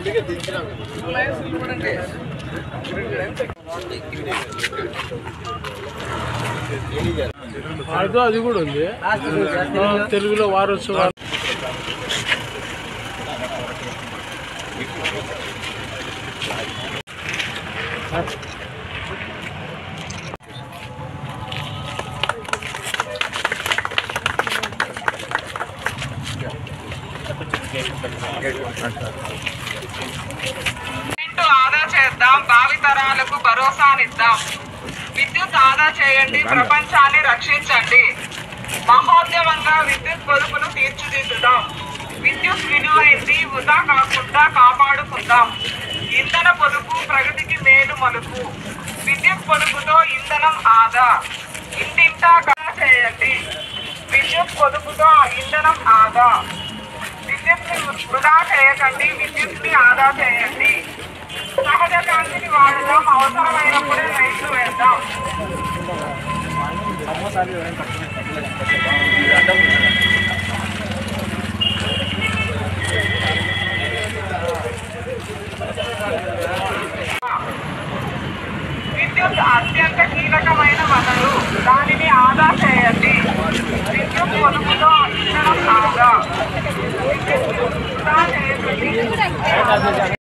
అదో అది కూడా ఉంది ఆ, తెలుగులో వారోత్సవాలు కరెంటు ఆదా చేద్దాం భావితరాలకు భరోసానిద్దాం విద్యుత్ ఆదా చేయండి ప్రపంచాన్ని రక్షించండి మహోద్యమంగా విద్యుత్ పొదుపును తీర్చిదిద్దుదాం విద్యుత్ విలువైంది వృధా కాకుండా కాపాడుకుందాం ఇంధన పొదుపు ప్రగతికి మేలు మలుపు విద్యుత్ పొదుపుతో ఇంధనం ఆదా ఇంటింటా కళ చేయండి విద్యుత్ పొదుపుతో ఇంధనం ఆదా విద్యుత్ ని వృధా చేయకండి విద్యుత్ ని ఆదా చేయండి సహజ కాంతిని వాడదాం అవసరమైనప్పుడే రైతు వేద్దాం సమోసాలు ఎవరైనా పట్టుకుని